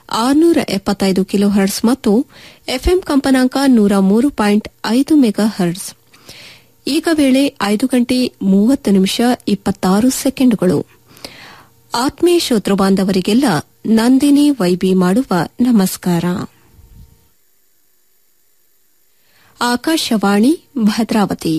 ಆರುನೂರ ಎಪ್ಪತ್ತೈದು kilo hertz ಮತ್ತು ಎಫ್ಎಂ ಕಂಪನಾಂಕ ನೂರ ಮೂರು ಪಾಯಿಂಟ್ ಐದು ಮೆಗಾ ಹರ್ಟ್ಸ್ ಈಗ ವೇಳೆ ಐದು ಗಂಟೆ ಮೂವತ್ತು ನಿಮಿಷ ಇಪ್ಪತ್ತಾರು ಸೆಕೆಂಡುಗಳು ಆತ್ಮೀಯ ಶ್ರೋತೃ ಬಾಂಧವರಿಗೆಲ್ಲ ನಂದಿನಿ ವೈಬಿ ಮಾಡುವ ನಮಸ್ಕಾರ ಆಕಾಶವಾಣಿ ಭದ್ರಾವತಿ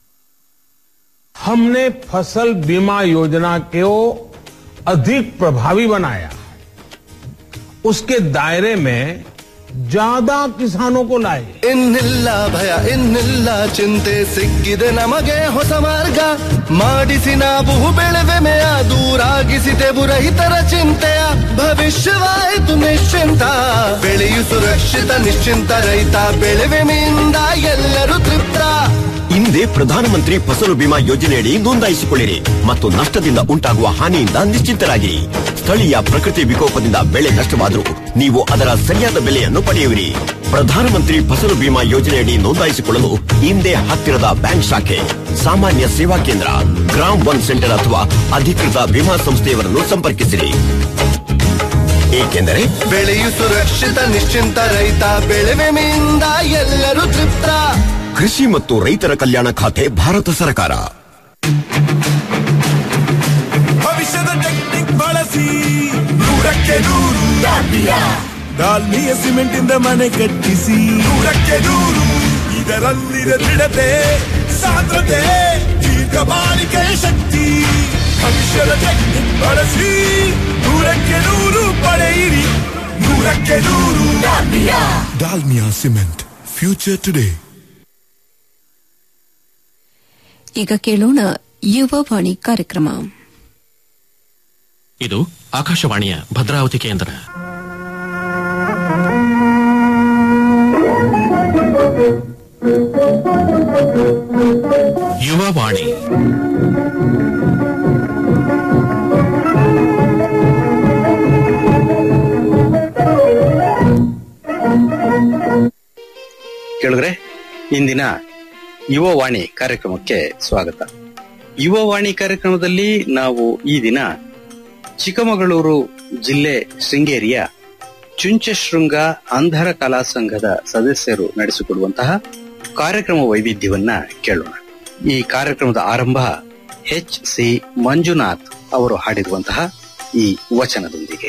हमने फसल बीमा योजना को अधिक प्रभावी बनाया उसके दायरे में ज्यादा किसानों को लाए ಇನ್ನಿಲ್ಲ ಭಯ ಇನ್ನಿಲ್ಲ ಚಿಂತೆ ಸಿಕ್ಕಿದೆ ನಮಗೆ ಹೊಸ ಮಾರ್ಗ ಮಾಡಿಸಿ ನಾವು ಬೆಳೆವೆಮೆಯ ದೂರಾಗಿಸಿದೆವು ರೈತರ ಚಿಂತೆಯ ಭವಿಷ್ಯವಾಯಿತು ನಿಶ್ಚಿಂತ ಬೆಳೆಯು ಸುರಕ್ಷಿತ ನಿಶ್ಚಿಂತ ರೈತ ಬೆಳೆವೆಮೆಯಿಂದ ಎಲ್ಲರೂ ತೃಪ್ತ ಹಿಂದೆ ಪ್ರಧಾನಮಂತ್ರಿ ಫಸಲು ಬಿಮಾ ಯೋಜನೆಯಡಿ ನೋಂದಾಯಿಸಿಕೊಳ್ಳಿರಿ ಮತ್ತು ನಷ್ಟದಿಂದ ಉಂಟಾಗುವ ಹಾನಿಯಿಂದ ನಿಶ್ಚಿಂತರಾಗಿರಿ ಸ್ಥಳೀಯ ಪ್ರಕೃತಿ ವಿಕೋಪದಿಂದ ಬೆಳೆ ನಷ್ಟವಾದರೂ ನೀವು ಅದರ ಸರಿಯಾದ ಬೆಲೆಯನ್ನು ಪಡೆಯುವಿರಿ ಪ್ರಧಾನಮಂತ್ರಿ ಫಸಲು ಬಿಮಾ ಯೋಜನೆಯಡಿ ನೋಂದಾಯಿಸಿಕೊಳ್ಳಲು ಹಿಂದೆ ಹತ್ತಿರದ ಬ್ಯಾಂಕ್ ಶಾಖೆ ಸಾಮಾನ್ಯ ಸೇವಾ ಕೇಂದ್ರ ಗ್ರಾಮ್ ಒನ್ ಸೆಂಟರ್ ಅಥವಾ ಅಧಿಕೃತ ವಿಮಾ ಸಂಸ್ಥೆಯವರನ್ನು ಸಂಪರ್ಕಿಸಿರಿ ಏಕೆಂದರೆ ಬೆಳೆಯು ಸುರಕ್ಷಿತ ನಿಶ್ಚಿಂತ ರೈತ ಬೆಳೆವೆಮೆಯಿಂದ ಎಲ್ಲರೂ ತೃಪ್ತ ಕೃಷಿ ಮತ್ತು ರೈತರ ಕಲ್ಯಾಣ ಖಾತೆ ಭಾರತ ಸರ್ಕಾರ ಭವಿಷ್ಯದ ಟೆಕ್ನಿಕ್ ಬಳಸಿ ನೂರಕ್ಕೆ ನೂರು ಡಾಲ್ಮಿಯ ಸಿಮೆಂಟ್ ಇಂದ ಮನೆ ಕಟ್ಟಿಸಿ ನೂರಕ್ಕೆ ನೂರು ಇದರಲ್ಲಿದೆ ದೃಢತೆ ಸಾಂದ್ರತೆ ದೀರ್ಘ ಬಾಳಿಕೆಯ ಶಕ್ತಿ ಭವಿಷ್ಯದ ಟೆಕ್ನಿಕ್ ಬಳಸಿ ನೂರಕ್ಕೆ ನೂರು ಪಡೆಯಿರಿ ನೂರಕ್ಕೆ ನೂರು ಡಾಲ್ಮಿಯಾ ಸಿಮೆಂಟ್ ಫ್ಯೂಚರ್ ಟುಡೇ ಈಗ ಕೇಳೋಣ ಯುವವಾಣಿ ಕಾರ್ಯಕ್ರಮ ಇದು ಆಕಾಶವಾಣಿಯ ಭದ್ರಾವತಿ ಕೇಂದ್ರ ಯುವವಾಣಿ ಕೇಳಿದ್ರೆ ಇಂದಿನ ಯುವವಾಣಿ ಕಾರ್ಯಕ್ರಮಕ್ಕೆ ಸ್ವಾಗತ ಯುವವಾಣಿ ಕಾರ್ಯಕ್ರಮದಲ್ಲಿ ನಾವು ಈ ದಿನ ಚಿಕ್ಕಮಗಳೂರು ಜಿಲ್ಲೆ ಶೃಂಗೇರಿಯ ಚುಂಚಶೃಂಗ ಅಂಧರ ಕಲಾ ಸಂಘದ ಸದಸ್ಯರು ನಡೆಸಿಕೊಡುವಂತಹ ಕಾರ್ಯಕ್ರಮ ವೈವಿಧ್ಯವನ್ನ ಕೇಳೋಣ ಈ ಕಾರ್ಯಕ್ರಮದ ಆರಂಭ ಎಚ್ ಸಿ ಮಂಜುನಾಥ್ ಅವರು ಹಾಡಿರುವಂತಹ ಈ ವಚನದೊಂದಿಗೆ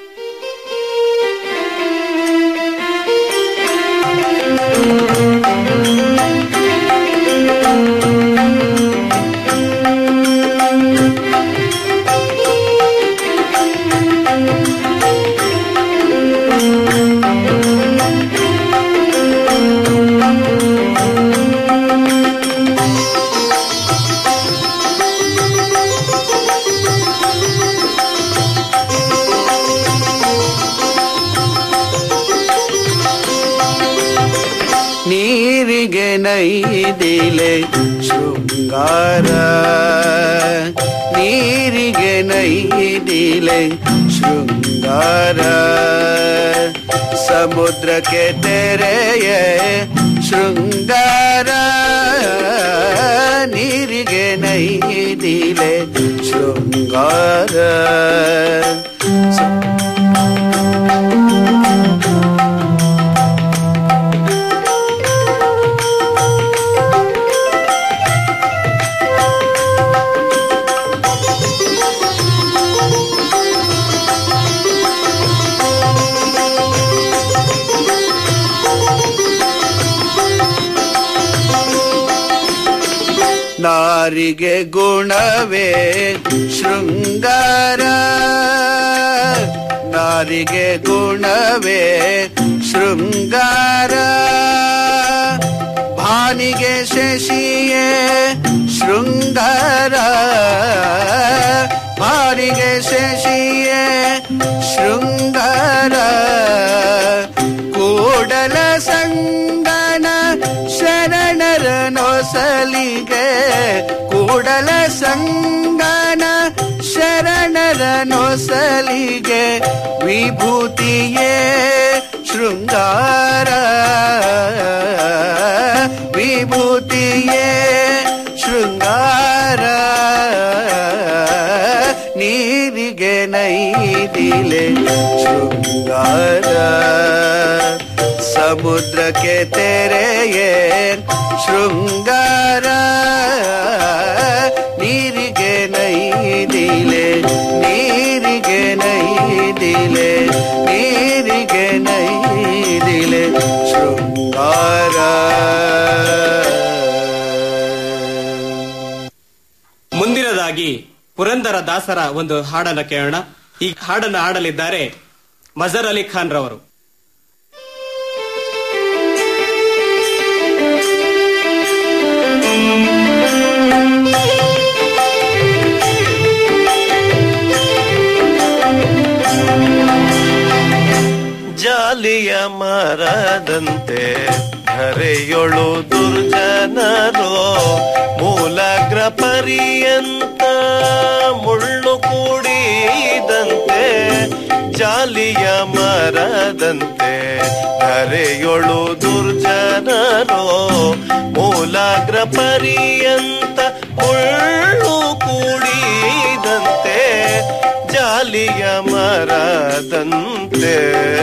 ನೀರಿಗೆ ನೈದಿಲೆ ಶೃಂಗಾರ ನೀರಿಗೆ ನೈದಿಲೆ ಶೃಂಗಾರ ಸಮುದ್ರಕ್ಕೆ ತೆರೆಯೇ ಶೃಂಗಾರ ನೀರಿಗೆ ನೈದಿಲೆ ಶೃಂಗಾರ ನಾರಿಗೆ ಗುಣವೇ ಶೃಂಗಾರ ನಾರಿಗೆ ಗುಣವೇ ಶೃಂಗಾರ ಭಾನಿಗೆ ಶಶಿಯೇ ಶೃಂಗಾರ ಭಾನಿಗೆ ಶಶಿಯೇ ಶೃಂಗಾರ ಕೂಡಲ ಸಂಗನ ಶರಣರ ನೊಸಲಿಗೆ ಕೂಡಲ ಸಂಗನ ಶರಣರ ನೊಸಲಿಗೆ ವಿಭೂತಿಯೇ ಶೃಂಗಾರ ವಿಭೂತಿಯೇ ಶೃಂಗಾರ ನೀರಿಗೆ ನೈದಿಲೆ ಶೃಂಗಾರ ಶೃಂಗಾರ ಸಮುದ್ರಕ್ಕೆ ತೆರೆಯೇ ಶೃಂಗಾರ ನೀರಿಗೆ ನೈದಿಲೆ ನೀರಿಗೆ ನೈದಿಲೆ ನೀರಿಗೆ ನೈದಿಲೆ ಶೃಂಗಾರ ಮುಂದಿನದಾಗಿ ಪುರಂದರ ದಾಸರ ಒಂದು ಹಾಡನ್ನ ಕೇಳೋಣ ಈ ಹಾಡನ್ನ ಹಾಡಲಿದ್ದಾರೆ ಮಜರ್ ಅಲಿ ಖಾನ್ ರವರು ಜಾಲಿಯ ಮರದಂತೆ ಧರೆಯೊಳು ದುರ್ಜನರೋ ಮೂಲಗ್ರ ಪರ್ಯಂತ ಮುಳ್ಳು ಕೂಡಿದಂತೆ ಜಾಲಿಯ ಮರದಂತೆ ಧರೆಯೊಳು ದುರ್ಜನರೋ ಮೂಲಾಗ್ರ ಪರ್ಯಂತ ಮುಳ್ಳು ಕೂಡಿದಂತೆ ಜಾಲಿಯ ಮರದಂತೆ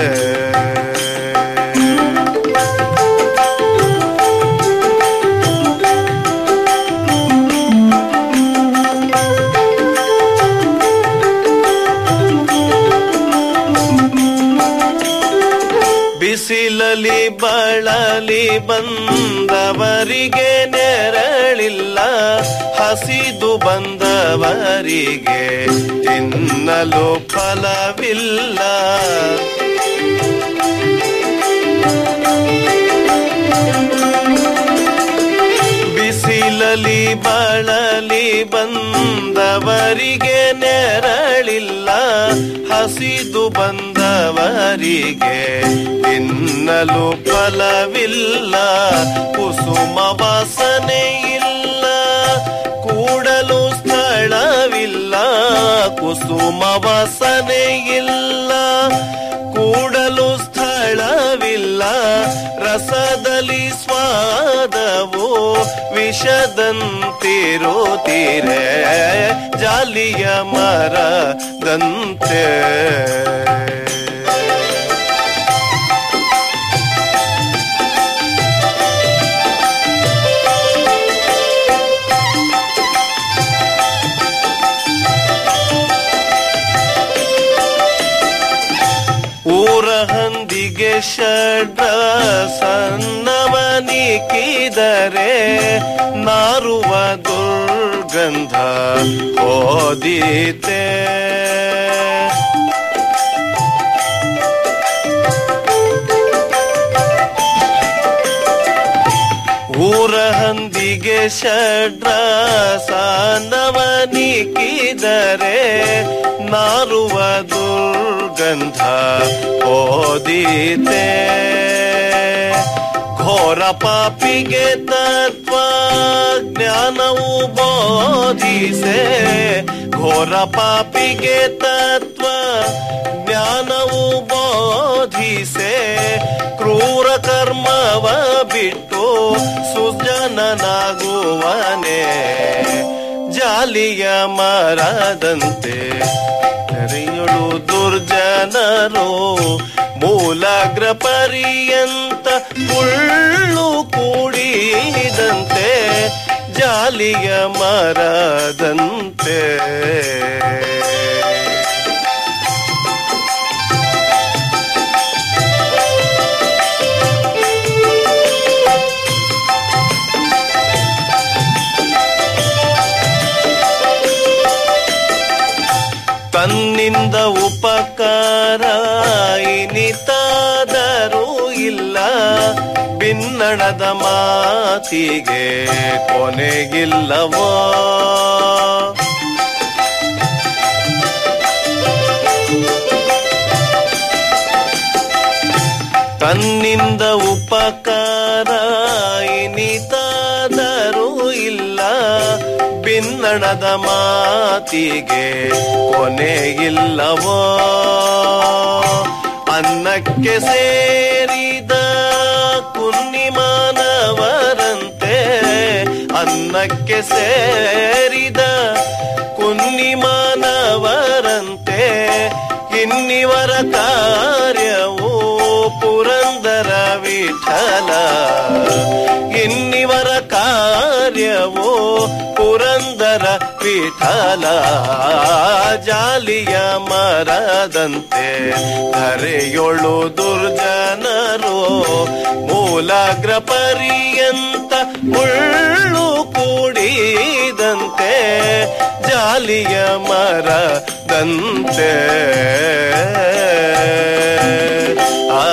ಬಿಸಿಲಲಿ ಬಳಲಿ ಬಂದವರಿಗೆ ನೆರಳಿಲ್ಲ ಹಸಿದು ಬಂದವರಿಗೆ ತಿನ್ನಲು ಫಲವಿಲ್ಲ ಬಿಸಿಲಲಿ ಬಳಲಿ ಬಂದವರಿಗೆ ನೆರಳಿಲ್ಲ ಹಸಿದು ಬಂದವರಿಗೆ ತಿನ್ನಲು ಫಲವಿಲ್ಲ ಕುಸುಮ ವಾಸನೆ ಇಲ್ಲ ಕೂಡಲು ಸ್ಥಳವಿಲ್ಲ ಕುಸುಮ ವಾಸನೆ ಇಲ್ಲ ಕೂಡಲು ಸ್ಥಳವಿಲ್ಲ ರಸದಲ್ಲಿ ಸ್ವಾದವು ವಿಷದಂತಿರುತ್ತೀರೆ ಜಾಲಿಯ ಮರದಂತೆ ಊರ ಹಂದಿಗೆ ಷಡ್ರ ಸನ್ನವನಿಕ್ಕಿದರೆ ನಾರುವ ದುರ್ಗಂಧ ಓದೀತೆ ಊರ ಹಂದಿಗೆ ಷಡ್ರ ಸಾನವನಿಕ್ಕಿದರೆ ನಾರುವ ದುರ್ಗಂಧ ಓದೀತೆ ಘೋರ ಪಾಪಿಗೆ ತತ್ವ ಜ್ಞಾನವು ಬೋಧಿಸೆ ಘೋರ ಪಾಪಿಗೆ ತತ್ವ ಜ್ಞಾನವು ಬೋಧಿಸೆ ಕ್ರೂರ ಕರ್ಮವ ಬಿಟ್ಟು ಸುಜನನಾಗುವನೆ ಜಾಲಿಯ ಮರದಂತೆ ಕರೆಯಳು ದುರ್ಜನರು ಮೂಲಾಗ್ರ ಪರ್ಯಂತ ಮುಳ್ಳು ಕೂಡಿದಂತೆ ಜಾಲಿಯ ಮರದಂತೆ ತನ್ನಿಂದ ಉಪಕಾರ ಇನಿತಾದರೂ ಇಲ್ಲ ಬಿನ್ನಣದ ಮಾತಿಗೆ ಕೊನೆಗಿಲ್ಲವೋ ತನ್ನಿಂದ ಉಪಕಾರ ಇನಿತಾದರೂ ಇಲ್ಲ ಬಿನ್ನಣದ ಮಾತಿಗೆ ಕೊನೆಗಿಲ್ಲವೋ ಅನ್ನಕ್ಕೆ ಸೇರಿದ ಕುನ್ನಿಮಾನವರಂತೆ ಅನ್ನಕ್ಕೆ ಸೇರಿದ ಕುನ್ನಿಮಾನವರಂತೆ ಇನ್ನಿವರ ಕಾರ್ಯ ವಿಠಲ ಇನ್ನಿವರ ಕಾರ್ಯವೋ ಪುರಂದರ ವಿಠಲ ಜಾಲಿಯ ಮರದಂತೆ ಧರೆಯೊಳು ದುರ್ಜನರು ಮೂಲಾಗ್ರ ಪರ್ಯಂತ ಮುಳ್ಳು ಕೂಡಿದಂತೆ ಜಾಲಿಯ ಮರದಂತೆ ಆ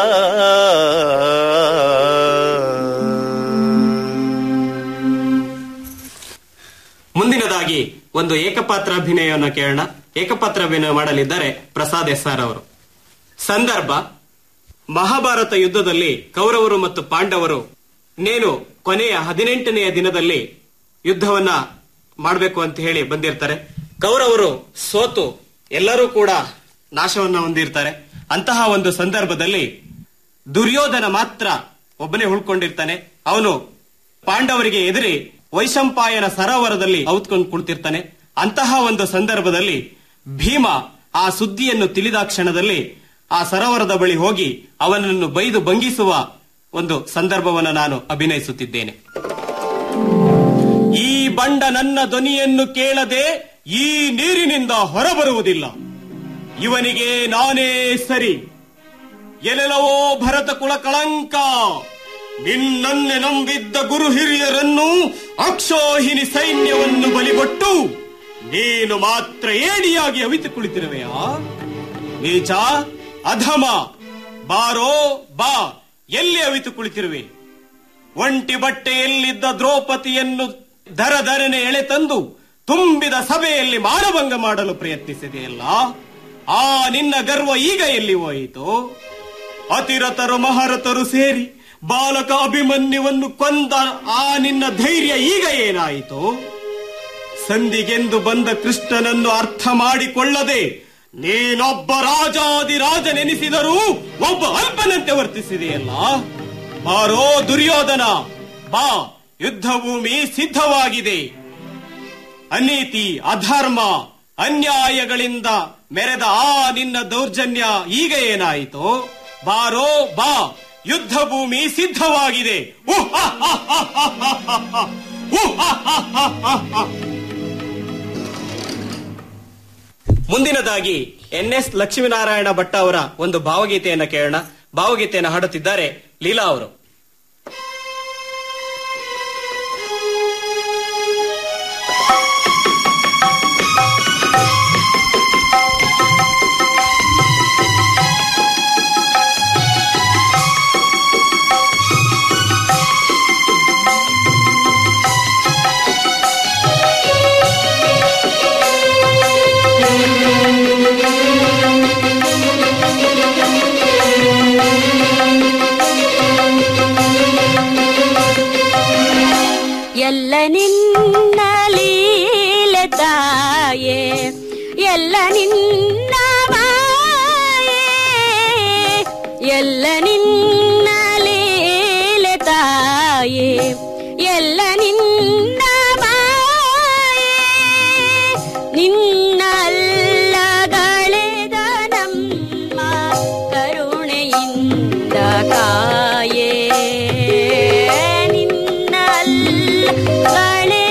ಮುಂದಿನದಾಗಿ ಒಂದು ಏಕಪಾತ್ರ ಅಭಿನಯವನ್ನು ಕೇಳೋಣ ಏಕಪಾತ್ರ ಅಭಿನಯ ಮಾಡಲಿದ್ದಾರೆ ಪ್ರಸಾದ್ ಎಸ್ ಆರ್ ಅವರು ಸಂದರ್ಭ ಮಹಾಭಾರತ ಯುದ್ಧದಲ್ಲಿ ಕೌರವರು ಮತ್ತು ಪಾಂಡವರು ನೇನು ಕೊನೆಯ ಹದಿನೆಂಟನೆಯ ದಿನದಲ್ಲಿ ಯುದ್ಧವನ್ನ ಮಾಡಬೇಕು ಅಂತ ಹೇಳಿ ಬಂದಿರ್ತಾರೆ ಕೌರವರು ಸೋತು ಎಲ್ಲರೂ ಕೂಡ ನಾಶವನ್ನ ಹೊಂದಿರ್ತಾರೆ ಅಂತಹ ಒಂದು ಸಂದರ್ಭದಲ್ಲಿ ದುರ್ಯೋಧನ ಮಾತ್ರ ಒಬ್ಬನೇ ಉಳ್ಕೊಂಡಿರ್ತಾನೆ ಅವನು ಪಾಂಡವರಿಗೆ ಎದುರಿ ವೈಶಂಪಾಯನ ಸರೋವರದಲ್ಲಿ ಔತ್ಕೊಂಡು ಕುಳಿತಿರ್ತಾನೆ ಅಂತಹ ಒಂದು ಸಂದರ್ಭದಲ್ಲಿ ಭೀಮ ಆ ಸುದ್ದಿಯನ್ನು ತಿಳಿದ ಕ್ಷಣದಲ್ಲಿ ಆ ಸರೋವರದ ಬಳಿ ಹೋಗಿ ಅವನನ್ನು ಬೈದು ಭಂಗಿಸುವ ಒಂದು ಸಂದರ್ಭವನ್ನು ನಾನು ಅಭಿನಯಿಸುತ್ತಿದ್ದೇನೆ ಈ ಬಂಡ ನನ್ನ ಧ್ವನಿಯನ್ನು ಕೇಳದೆ ಈ ನೀರಿನಿಂದ ಹೊರಬರುವುದಿಲ್ಲ ಇವನಿಗೆ ನಾನೇ ಸರಿ ಎಲೆಲವೋ ಭರತ ಕುಲ ಕಳಂಕ ನಿನ್ನನ್ನೆ ನಂಬಿದ್ದ ಗುರು ಹಿರಿಯರನ್ನು ಅಕ್ಷೋಹಿಣಿ ಸೈನ್ಯವನ್ನು ಬಲಿಗೊಟ್ಟು ನೀನು ಮಾತ್ರ ಏಡಿಯಾಗಿ ಅವಿತು ಕುಳಿತಿರುವೆಯಾ ನೀಚ ಅಧಮ ಬಾರೋ ಬಾ ಎಲ್ಲಿ ಅವಿತು ಕುಳಿತಿರುವೆ ಒಂಟಿ ಬಟ್ಟೆಯಲ್ಲಿದ್ದ ದ್ರೌಪದಿಯನ್ನು ದರ ದರನೆ ಎಳೆ ತಂದು ತುಂಬಿದ ಸಭೆಯಲ್ಲಿ ಮಾನಭಂಗ ಮಾಡಲು ಪ್ರಯತ್ನಿಸಿದೆಯಲ್ಲ ಆ ನಿನ್ನ ಗರ್ವ ಈಗ ಎಲ್ಲಿ ಹೋಯಿತು ಅತಿರಥರು ಮಹಾರಥರು ಸೇರಿ ಬಾಲಕ ಅಭಿಮನ್ಯುವನ್ನು ಕೊಂದ ಆ ನಿನ್ನ ಧೈರ್ಯ ಈಗ ಏನಾಯಿತು ಸಂಧಿಗೆಂದು ಬಂದ ಕೃಷ್ಣನನ್ನು ಅರ್ಥ ಮಾಡಿಕೊಳ್ಳದೆ ನೀನೊಬ್ಬ ರಾಜಾದಿ ರಾಜನೆನಿಸಿದರೂ ಒಬ್ಬ ಅಲ್ಪನಂತೆ ವರ್ತಿಸಿದೆಯಲ್ಲ ಬಾರೋ ದುರ್ಯೋಧನ ಬಾ ಯುದ್ಧ ಭೂಮಿ ಸಿದ್ಧವಾಗಿದೆ ಅನೀತಿ ಅಧರ್ಮ ಅನ್ಯಾಯಗಳಿಂದ ಮೆರೆದ ಆ ನಿನ್ನ ದೌರ್ಜನ್ಯ ಈಗ ಏನಾಯಿತು ಬಾರೋ ಬಾ ಯುದ್ಧ ಭೂಮಿ ಸಿದ್ಧವಾಗಿದೆ ಉಹ್ ಹಾ ಹಾ ಹಾ ಹಾ ಹಾ ಹಾ. ಉಹ್ ಹಾ ಹಾ ಹಾ ಹಾ ಹಾ. ಮುಂದಿನದಾಗಿ ಎನ್ ಎಸ್ ಲಕ್ಷ್ಮೀನಾರಾಯಣ ಭಟ್ಟ ಅವರ ಒಂದು ಭಾವಗೀತೆಯನ್ನ ಕೇಳೋಣ ಭಾವಗೀತೆಯನ್ನು ಹಾಡುತ್ತಿದ್ದಾರೆ ಲೀಲಾ ಅವರು ಎಲ್ಲ ನಿನ್ನ ಲೀಲೆ ತಾಯೇ ಎಲ್ಲ ನಿನ್ನ ಮಾಯೆ ಎಲ್ಲ ನಿನ್ನ ಲೀಲೆ ತಾಯೇ ಎಲ್ಲ ನಿನ್ನ ಮಾಯೆ ನಿನ್ನಲ್ಲಗಳೆದ ನಮ್ಮ ಕರುಣೆಯಿಂದ ಕಾಯೇ ನಿನ್ನಲ್ಲಗಳೆದ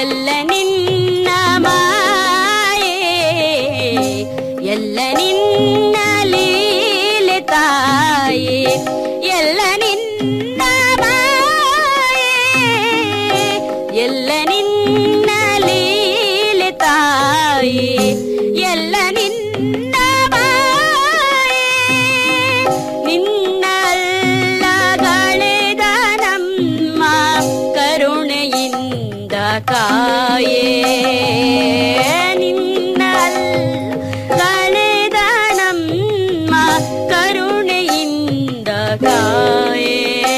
ಎಲ್ಲ ನಿನ್ನ ಮಾಯೆ ಎಲ್ಲ ನಿನ್ನ ಲೀಲೆ ತಾಯೆ ಎಲ್ಲ ನಿನ್ನ ಮಾಯೆ ಎಲ್ಲ ನಿನ್ನ ಲೀಲೆ ತಾಯೆ ಎಲ್ಲ ನಿನ್ನ ಮಾಯೆ ನಿನ್ನಲ್ಲಗಳೆದ ನಮ್ಮ ಕರುಣೆಯಿಂದ ಕಾಯೇ ನಿನ್ನಲ್ಲಗಳೆದ ನಮ್ಮ ಕರುಣೆಯಿಂದ ಕಾಯೇ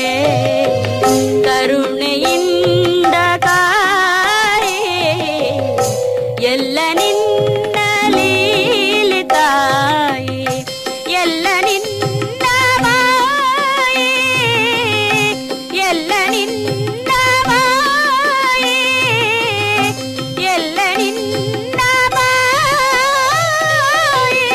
ಕರುಣೆಯಿಂದ ಕಾಯೇ ಎಲ್ಲ ನಿನ್ನ ಲೀಲೆ ತಾಯಿ ಎಲ್ಲ ನಿನ್ನ ಮಾಯೆ ಎಲ್ಲ ನಿನ್ನ ಮಾಯೆ ಎಲ್ಲ ನಿನ್ನ ಮಾಯೆ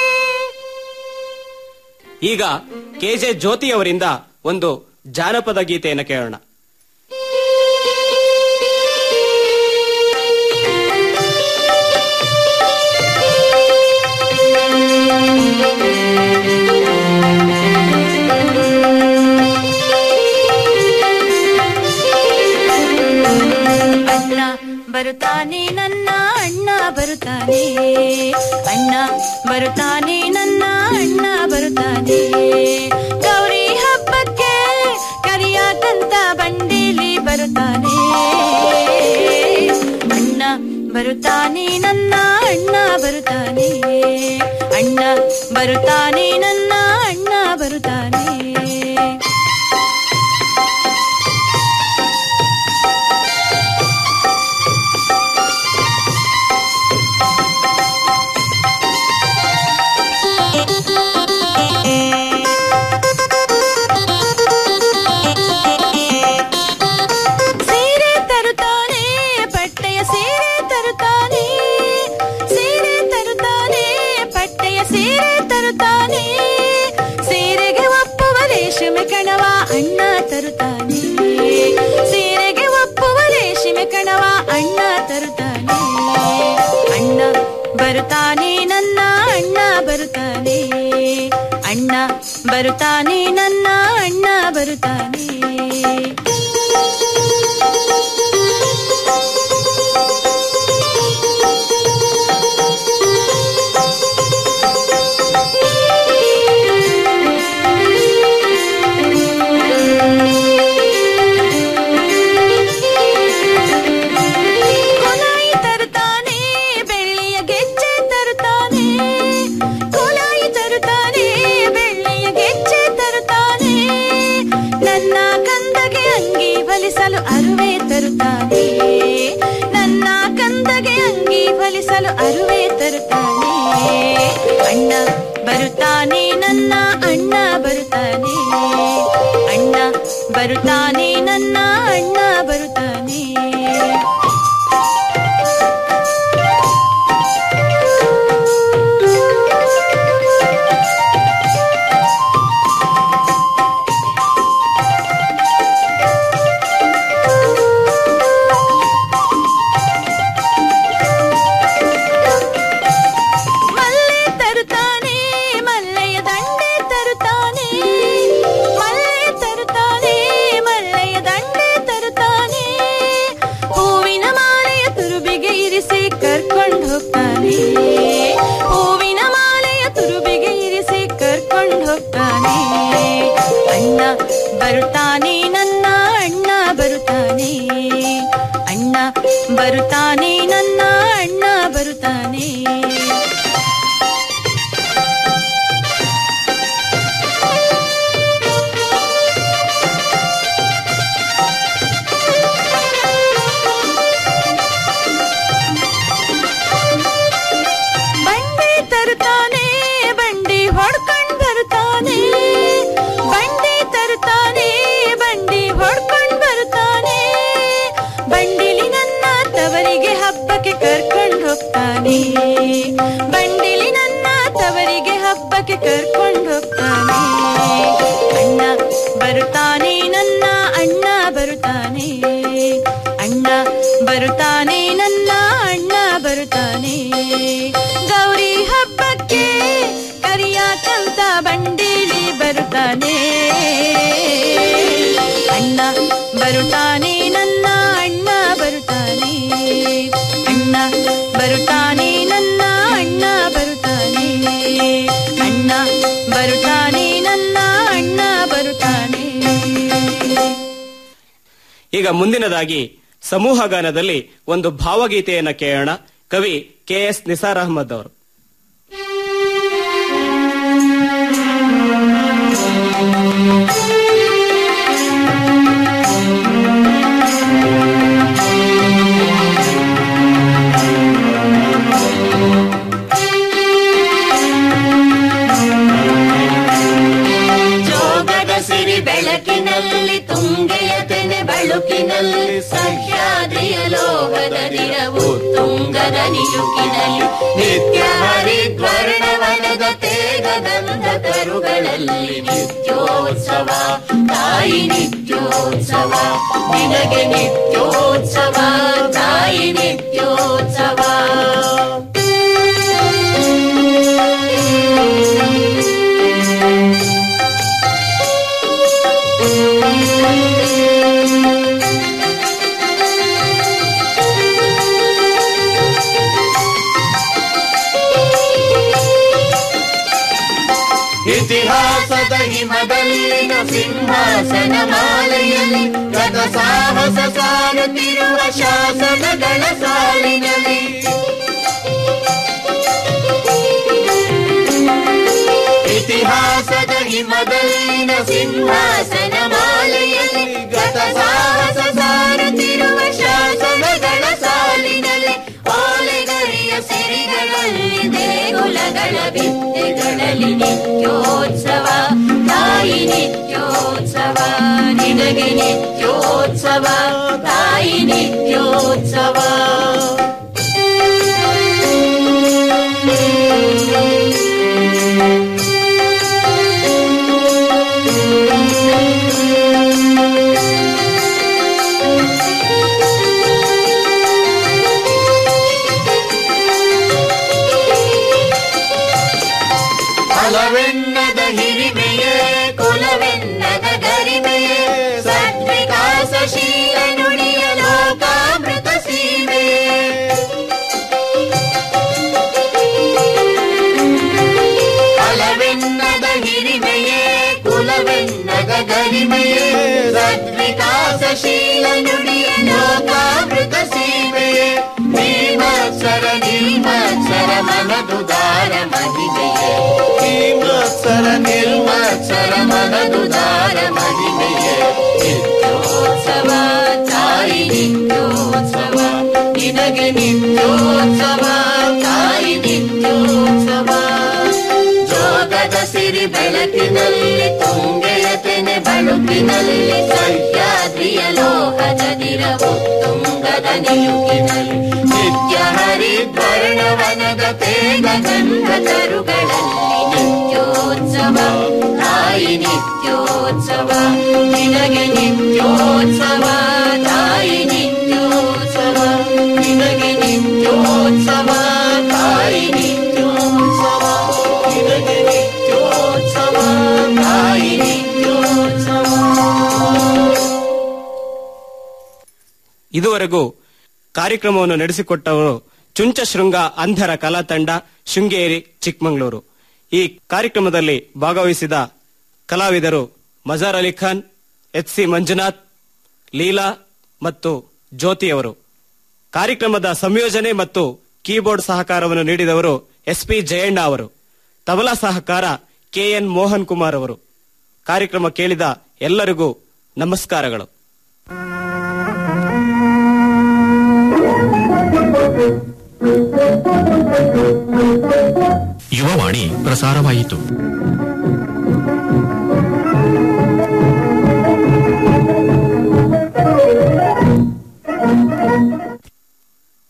ಈಗ ಕೆಜೆ ಜ್ಯೋತಿಯವರಿಂದ ಒಂದು ಜಾನಪದ ಗೀತೆಯನ್ನು ಕೇಳೋಣ ಅಣ್ಣ ಬರುತ್ತಾನೆ ನನ್ನ ಅಣ್ಣ ಬರುತ್ತಾನೆ ಅಣ್ಣ ಬರುತ್ತಾನೆ ನನ್ನ ಅಣ್ಣ ಬರುತ್ತಾನೆ ಗೌರಿ ಹಬ್ಬಕ್ಕೆ ಕರಿಯಾಕಂತ ಬಂಡೇಲಿ ಬರುತ್ತಾನೆ ಅಣ್ಣ ಬರುತ್ತಾನೆ ನನ್ನ ಅಣ್ಣ ಬರುತ್ತಾನೆ ಅಣ್ಣ ಬರುತ್ತಾನೆ ನನ್ನ ಅಣ್ಣ ಬರುತ್ತಾನೆ ಸೀರೆ ತರುತ್ತಾನೆ ಪಟ್ಟೆಯ ಸೀರೆ ತರುತ್ತಾನೆ ಸೀರೆ ತರುತ್ತಾನೆ ಪಟ್ಟೆಯ ಸೀರೆ ತರುತ್ತಾನೆ ಸೀರೆಗೆ ಒಪ್ಪುವ ರೇಷ್ಮೆ ಕಣವ ಅಣ್ಣ ತರುತ್ತಾನೆ ಸೀರೆಗೆ ಒಪ್ಪುವ ರೇಷ್ಮೆ ಕಣವ ಅಣ್ಣ ತರುತ್ತಾನೆ ಅಣ್ಣ ಬರುತ್ತಾನೆ ನನ್ನ ಅಣ್ಣ ಬರುತ್ತಾನೆ ಅಣ್ಣ ಬರುತ್ತಾನೆ ನನ್ನ ಅಣ್ಣ ಬರುತ್ತಾನೆ ಕೊಲಾಯಿ ತರುತ್ತಾನೆ ಬೆಳ್ಳಿಯ ಗೆಜ್ಜೆ ತರುತ್ತಾನೆ ಕೊಲಾಯಿ ತರುತ್ತಾನೆ ಬೆಳ್ಳಿಯ ಗೆಜ್ಜೆ ತರುತ್ತಾನೆ ನನ್ನ ಕಂದಗೆ ಅಂಗಿ ಬಲಿಸಲು ಅರುವೆ ತರುತ್ತಾನೆ ನನ್ನ ಕಂದಗೆ ಅಂಗಿ ಬಲಿಸಲು ಅರುವೆ ತರುತ್ತಾನೆ ಅಣ್ಣ ಬರುತ್ತಾನೆ ನನ್ನ ಅಣ್ಣ ಬರುತ್ತಾನೆ ಅಣ್ಣ ಬರುತ್ತಾನೆ ನನ್ನ ಅಣ್ಣ ಬರುತ್ತಾನೆ ಮಲ್ಲೆ ತರುತ್ತಾನೆ ಮಲ್ಲೆಯ ದಂಡೆ ತರುತ್ತಾನೆ ಮಲ್ಲೆ ತರುತ್ತಾನೆ ಮಲ್ಲೆಯ ದಂಡೆ ತರುತ್ತಾನೆ ಹೂವಿನ ಮಾಲೆಯ ತುರುಬಿಗೆ ಇರಿಸಿ ಕರ್ಕೊಂಡು ಹೋಗ್ತಾನೆ ಹೂವಿನ ಮಾಲೆಯ ತುರುಬಿಗೆ ಇರಿಸಿ ಕರ್ಕೊಂಡು ಹೋಗ್ತಾನೆ ಅಣ್ಣ ಬರುತ್ತಾನೆ ನನ್ನ ಅಣ್ಣ ಬರುತ್ತಾನೆ ಅಣ್ಣ ಬರುತ್ತಾನೆ ನನ್ನ ಅಣ್ಣ ಬರುತ್ತಾನೆ ಬಂಡಿ ತರುತ್ತಾನೆ ಬಂಡಿ ಹೊಡ್ಕೊಂಡ್ ಬರುತ್ತಾನೆ ಬಂಡಿ ತರುತ್ತಾನೆ ಬಂಡಿ ಹೊಡ್ಕೊಂಡ್ ಬರುತ್ತಾನೆ ಬಂಡಿಲಿ ನನ್ನ ತವರಿಗೆ ಹಬ್ಬಕ್ಕೆ ಕರ್ಕೊಂಡು ಹೋಗ್ತಾನೆ ಬಂಡಿಲಿ ನನ್ನ ತವರಿಗೆ ಹಬ್ಬಕ್ಕೆ ಕರ್ಕೊಂಡು ಹೋಗ್ತಾನೆ ಅಣ್ಣ ಬರುತ್ತಾನೆ ನನ್ನ ಅಣ್ಣ ಬರುತ್ತಾನೆ ಅಣ್ಣ ಬರುತ್ತಾನೆ ನನ್ನ ಅಣ್ಣ ಬರುತ್ತಾನೆ ಗೌರಿ ಹಬ್ಬಕ್ಕೆ ಕರಿಯಾಕಂತ ಬಂಡೇಳಿ ಬರುತ್ತಾನೆ ಅಣ್ಣ ಬರುತ್ತಾನೆ ನನ್ನ ಅಣ್ಣ ಬರುತ್ತಾನೆ ಅಣ್ಣ ಬರುತ್ತಾನೆ ನನ್ನ ಅಣ್ಣ ಬರುತ್ತಾನೆ ಅಣ್ಣ ಬರುತ್ತಾನೆ ನನ್ನ ಅಣ್ಣ ಬರುತ್ತಾನೆ ಈಗ ಮುಂದಿನದಾಗಿ ಸಮೂಹ ಗಾನದಲ್ಲಿ ಒಂದು ಭಾವಗೀತೆಯನ್ನ ಕೇಳೋಣ ಕವಿ ಕೆ ಎಸ್ ನಿಸಾರ್ ಅಹಮದ್ ಅವರು ಜೋಗದ ಸಿರಿ ಬೆಳಕಿನಲ್ಲಿ ತುಂಗೆಯ ತೆನೆ ಬಳುಕಿನಲ್ಲಿ ಸಹ್ಯಾದ್ರಿಯ ಲೋಹದ ದಿರವು ತುಂಗದ ನಿಲುಕಿನಲ್ಲಿ ನಿತ್ಯ ಹರಿದ್ವರ್ಣವನದ ತೇಗ ಗಂಧ ಕರುಗಳಲ್ಲಿ ನಿತ್ಯೋತ್ಸವ ತಾಯಿ ನಿತ್ಯೋತ್ಸವ ನಿನಗೆ ನಿತ್ಯೋತ್ಸವ ತಾಯಿ ನಿತ್ಯೋತ್ಸವ ಇತಿಹಾಸದ ಹಿಮದಲ್ಲಿನ ಸಿಂಹಾಸನ ಮಾಲೆಯಲ್ಲಿ ಗತ ಸಾಹಸ ಸಾರುತ್ತಿರುವ ಶಾಸನಗಳ ಸಾಲಿನಲ್ಲಿ ಇತಿಹಾಸದ ಹಿಮದಲ್ಲಿನ ಸಿಂಹಾಸನ ಮಾಲೆಯಲ್ಲಿ ಗತ ಸಾಹಸ ಸಾರುತ್ತಿರುವ ಶಾಸನಗಳ ಸಾಲಿನಲ್ಲಿ ಓಲೆಗರಿಯ ಸಿರಿಗಳಲ್ಲಿ ದೇಗುಲಗಳ ಭಿತ್ತಿಗಳಲ್ಲಿ ನಿತ್ಯೋತ್ಸವ ತಾಯಿ ನಿತ್ಯೋತ್ಸವ ನಿನಗೆ ನಿತ್ಯೋತ್ಸವ ತಾಯಿ ನಿತ್ಯೋತ್ಸವ ಫಲವೆನ್ನದ ಹಿರಿಮೆಯೇ ಕುಲವೆನ್ನದ ಗರಿಮೆಯೇ ಸದ್ವಿಕಾಸಶೀಲ ನುಡಿಯ ಲೋಕಾಮೃತ ಸೀಮೆಯೇ ಫಲವೆನ್ನದ ಹಿರಿಮೆಯೇ ಕುಲವೆನ್ನದ ಗರಿಮೆಯೇ ಸದ್ವಿಕಾಸಶೀಲ ನುಡಿಯ ಲೋಕಾಮೃತ ಸೀಮೆಯೇ ನೀಮತ್ಸರ ನಿರ್ಮತ್ಸರ ಮನದುದಾರ ಮಹಿಮೆಯೇ ನೀಮತ್ಸರ ನಿರ್ಮತ್ಸರ ಮನದುದಾರ ಮಹಿಮೆಯೇ ನಿತ್ಯೋತ್ಸವ ತಾಯಿ ನಿತ್ಯೋತ್ಸವ ನಿನಗೆ ನಿತ್ಯೋತ್ಸವ ತಾಯಿ ನಿತ್ಯೋತ್ಸವ ಜೋಗದ ಸಿರಿ ಬೆಳಕಿನಲ್ಲಿ ತುಂಗೆಯ ತೆನೆ ಬಳುಕಿನಲ್ಲಿ ಸಹ್ಯಾದ್ರಿಯ ಲೋಹದ ದಿರವು ತುಂಗದ ನಿಲುಕಿನಲ್ಲಿ ನಿತ್ಯ ಹರಿದ್ವರ್ಣವನದ ತೇಗ ಗಂಧ ತರುಗಳಲ್ಲಿ ನಿತ್ಯೋತ್ಸವ ತಾಯಿ ನಿತ್ಯೋತ್ಸವ ನಿನಗೆ ನಿತ್ಯೋತ್ಸವ ತಾಯಿ ನಿತ್ಯೋತ್ಸವ ನಿನಗೆ ನಿತ್ಯೋತ್ಸವ ತಾಯಿ ನಿತ್ಯೋತ್ಸವ ನಿನಗೆ ನಿತ್ಯೋತ್ಸವ ತಾಯಿ ನಿತ್ಯೋತ್ಸವ ಇದುವರೆಗೂ ಕಾರ್ಯಕ್ರಮವನ್ನು ನಡೆಸಿಕೊಟ್ಟವರು ಚುಂಚ ಶೃಂಗ ಅಂಧರ ಕಲಾ ತಂಡ ಶೃಂಗೇರಿ ಚಿಕ್ಕಮಗಳೂರು ಈ ಕಾರ್ಯಕ್ರಮದಲ್ಲಿ ಭಾಗವಹಿಸಿದ ಕಲಾವಿದರು ಮಜಾರ್ ಅಲಿ ಖಾನ್ ಎಚ್ ಸಿ ಮಂಜುನಾಥ್ ಲೀಲಾ ಮತ್ತು ಜ್ಯೋತಿಯವರು ಕಾರ್ಯಕ್ರಮದ ಸಂಯೋಜನೆ ಮತ್ತು ಕೀಬೋರ್ಡ್ ಸಹಕಾರವನ್ನು ನೀಡಿದವರು ಎಸ್ ಪಿ ಜಯಣ್ಣ ಅವರು ತಬಲಾ ಸಹಕಾರ ಕೆಎನ್ ಮೋಹನ್ ಕುಮಾರ್ ಅವರು ಕಾರ್ಯಕ್ರಮ ಕೇಳಿದ ಎಲ್ಲರಿಗೂ ನಮಸ್ಕಾರಗಳು ಯುವವಾಣಿ ಪ್ರಸಾರವಾಯಿತು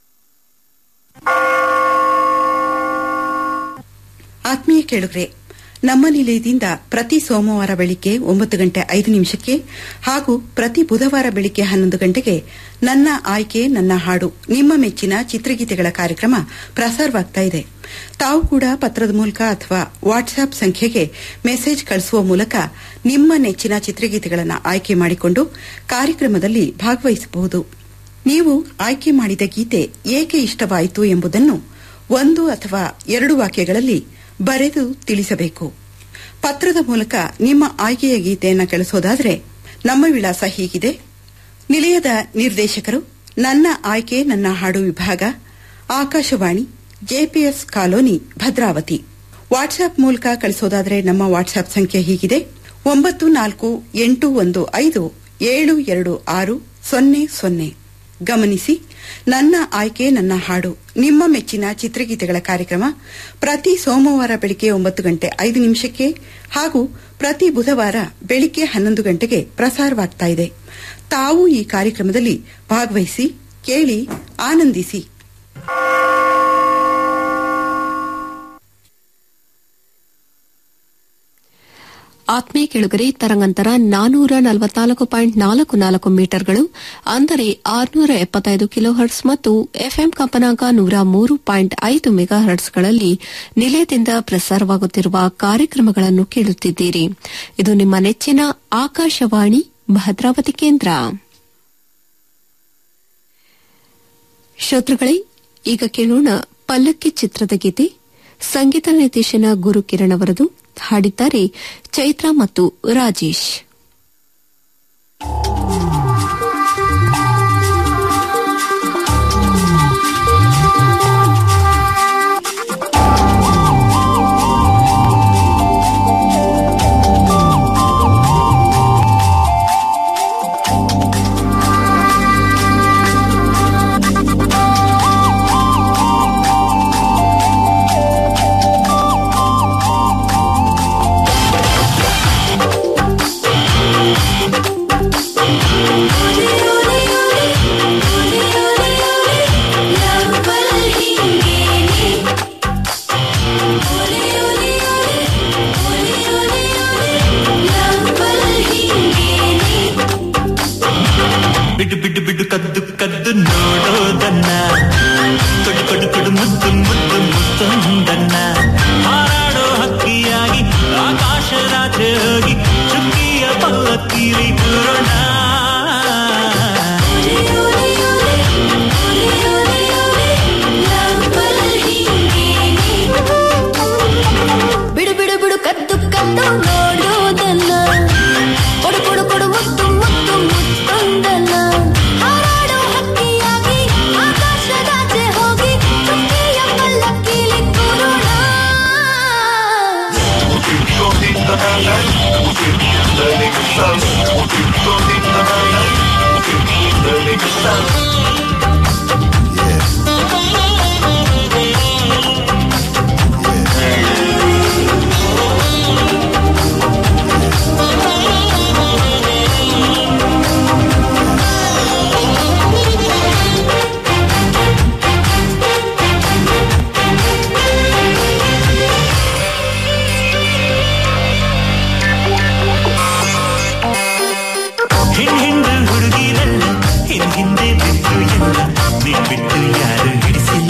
ಆತ್ಮೀಯ ಕೇಳುಗ್ರೆ ನಮ್ಮ ನಿಲಯದಿಂದ ಪ್ರತಿ ಸೋಮವಾರ ಬೆಳಿಗ್ಗೆ ಒಂಬತ್ತು ಗಂಟೆ ಐದು ನಿಮಿಷಕ್ಕೆ ಹಾಗೂ ಪ್ರತಿ ಬುಧವಾರ ಬೆಳಿಗ್ಗೆ ಹನ್ನೊಂದು ಗಂಟೆಗೆ ನನ್ನ ಆಯ್ಕೆ ನನ್ನ ಹಾಡು ನಿಮ್ಮ ಮೆಚ್ಚಿನ ಚಿತ್ರಗೀತೆಗಳ ಕಾರ್ಯಕ್ರಮ ಪ್ರಸಾರವಾಗ್ತಾ ಇದೆ ತಾವು ಕೂಡ ಪತ್ರದ ಮೂಲಕ ಅಥವಾ ವಾಟ್ಸ್ಆಪ್ ಸಂಖ್ಯೆಗೆ ಮೆಸೇಜ್ ಕಳಿಸುವ ಮೂಲಕ ನಿಮ್ಮ ನೆಚ್ಚಿನ ಚಿತ್ರಗೀತೆಗಳನ್ನು ಆಯ್ಕೆ ಮಾಡಿಕೊಂಡು ಕಾರ್ಯಕ್ರಮದಲ್ಲಿ ಭಾಗವಹಿಸಬಹುದು ನೀವು ಆಯ್ಕೆ ಮಾಡಿದ ಗೀತೆ ಏಕೆ ಇಷ್ಟವಾಯಿತು ಎಂಬುದನ್ನು ಒಂದು ಅಥವಾ ಎರಡು ವಾಕ್ಯಗಳಲ್ಲಿ ಬರೆದು ತಿಳಿಸಬೇಕು ಪತ್ರದ ಮೂಲಕ ನಿಮ್ಮ ಆಯ್ಕೆಯ ಗೀತೆಯನ್ನು ಕಳಿಸೋದಾದರೆ ನಮ್ಮ ವಿಳಾಸ ಹೀಗಿದೆ ನಿಲಯದ ನಿರ್ದೇಶಕರು ನನ್ನ ಆಯ್ಕೆ ನನ್ನ ಹಾಡು ವಿಭಾಗ Akashvani JPS colony Bhadravati WhatsApp ಮೂಲಕ ಕಳಿಸೋದಾದರೆ ನಮ್ಮ ವಾಟ್ಸ್ಆಪ್ ಸಂಖ್ಯೆ ಹೀಗಿದೆ ಒಂಬತ್ತು ನಾಲ್ಕು ಎಂಟು ಒಂದು ಐದು ಏಳು ಎರಡು ಆರು ಸೊನ್ನೆ ಸೊನ್ನೆ ಗಮನಿಸಿ ನನ್ನ ಆಯ್ಕೆ ನನ್ನ ಹಾಡು ನಿಮ್ಮ ಮೆಚ್ಚಿನ ಚಿತ್ರಗೀತೆಗಳ ಕಾರ್ಯಕ್ರಮ ಪ್ರತಿ ಸೋಮವಾರ ಬೆಳಿಗ್ಗೆ ಒಂಬತ್ತು ಗಂಟೆ ಐದು ನಿಮಿಷಕ್ಕೆ ಹಾಗೂ ಪ್ರತಿ ಬುಧವಾರ ಬೆಳಿಗ್ಗೆ ಹನ್ನೊಂದು ಗಂಟೆಗೆ ಪ್ರಸಾರವಾಗ್ತಾ ಇದೆ ತಾವು ಈ ಕಾರ್ಯಕ್ರಮದಲ್ಲಿ ಭಾಗವಹಿಸಿ ಕೇಳಿ ಆನಂದಿಸಿ ಆತ್ಮೀಯ ಕೆಳಗರೆ ತರಂಗಾಂತರ ನಾನೂರ ನಲವತ್ನಾಲ್ಕು ಪಾಯಿಂಟ್ ನಾಲ್ಕು ನಾಲ್ಕು ಮೀಟರ್ಗಳು ಅಂದರೆ ಆರುನೂರ ಎಪ್ಪತ್ತೈದು ಕಿಲೋ ಹರ್ಟ್ಸ್ ಮತ್ತು ಎಫ್ಎಂ ಕಂಪನಾಂಕ ನೂರ ಮೂರು ಪಾಯಿಂಟ್ ಐದು ಮೆಗಾ ಹರ್ಟ್ಸ್ಗಳಲ್ಲಿ ನಿಲಯದಿಂದ ಪ್ರಸಾರವಾಗುತ್ತಿರುವ ಕಾರ್ಯಕ್ರಮಗಳನ್ನು ಕೇಳುತ್ತಿದ್ದೀರಿ ಇದು ನಿಮ್ಮ ನೆಚ್ಚಿನ ಆಕಾಶವಾಣಿ ಭದ್ರಾವತಿ ಕೇಂದ್ರ ಶ್ರೋತೃಗಳೇ ಈಗ ಕೇಳೋಣ ಪಲ್ಲಕ್ಕಿ ಚಿತ್ರದ ಗೀತೆ ಸಂಗೀತ ನಿರ್ದೇಶನ ಗುರು ಕಿರಣ್ ಅವರದು ಹಾಡಿದ್ದಾರೆ ಚೈತ್ರ ಮತ್ತು ರಾಜೇಶ್ ಬಿಡು ಬಿಡು ಬಿಡು ಕದ್ದು ಕದ್ದು ನೋಡೋದನ್ನ ಕೊಡು ಕೊಡು ಕೊಡು ಮುದ್ದು ಮುದ್ದು ಮುತ್ತೊಂದನ್ನ ಹಾರಾಡೋ ಹಕ್ಕಿಯಾಗಿ ಆಕಾಶ ರಾತ್ರಿ ಹೋಗಿ ಚುಕ್ಕಿಯ ಪಲ್ಲಕ್ಕಿಲಿ ಕೂರೋಣ ಬಿಡು ಬಿಡು ಬಿಡು ಕದ್ದು ಕದ್ದು ನೋಡುವುದನ್ನ ಕೊಡು ಕೊಡು ಕೊಡು ಮುತ್ತು ಮುತ್ತು ಮುತ್ತೊಂದನ್ನ ಹಾರಾಡೋ ಹಕ್ಕಿಯಾಗಿ ಆಕಾಶದಾಚೆ ಹೋಗಿ ಚುಕ್ಕಿಯ ಪಲ್ಲಕ್ಕಿಲಿ ಕೂರೋಣ ಹಿಂಡ್ ಹಿಂಡು ಹುಡುಗಿರಲ್ಲ ಹಿಂದ್ ಹಿಂದೆ ಬಿದ್ದು ಎಲ್ಲ ನೀನ್ ಬಿಟ್ಟು ಯಾರು ಹಿಡಿಸಿಲ್ಲ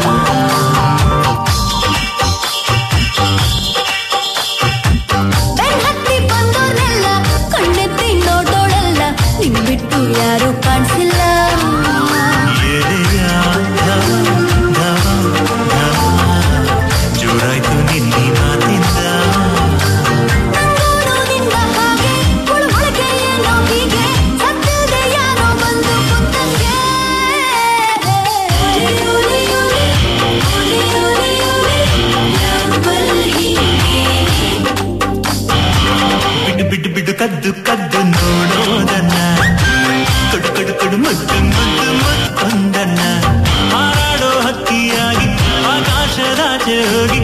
ಬೆನ್ ಹತ್ತಿ ಬಂದೋರ್ನೆಲ್ಲ ಕಣ್ಣೆತ್ತಿ ನೋಡೋಳಲ್ಲ ನಿಂಗ್ ಬಿಟ್ಟು ಯಾರು ಕಾಣಿಸಿಲ್ಲ ಎದೆಯ ಧವ, ಧವ, ಧವ. ಜೋರಾಯ್ತು ನಿನ್ನಿ ಮಾತಿಂದ ನಿನ್ನ ಹಾಗೆ ಹುಳುಹುಳುಗೆ ಏನೋ ಹೀಗೆ ಸತ್ತಿಲ್ದೆ ಯಾರೋ ಬಂದು ಕುತ್ತಂಗೆ ಬಿಡು ಬಿಡು ಬಿಡು ಕದ್ದು ಕದ್ದು ನೋಡೋದನ್ನ ಕೊಡು ಕೊಡು ಕೊಡು ಮುದ್ದು ಮುದ್ದು ಮುತ್ತೊಂದನ್ನ ಹಾರಾಡೋ ಹಕ್ಕಿಯಾಗಿ ಆಕಾಶದಾಚೆ ಹೋಗಿ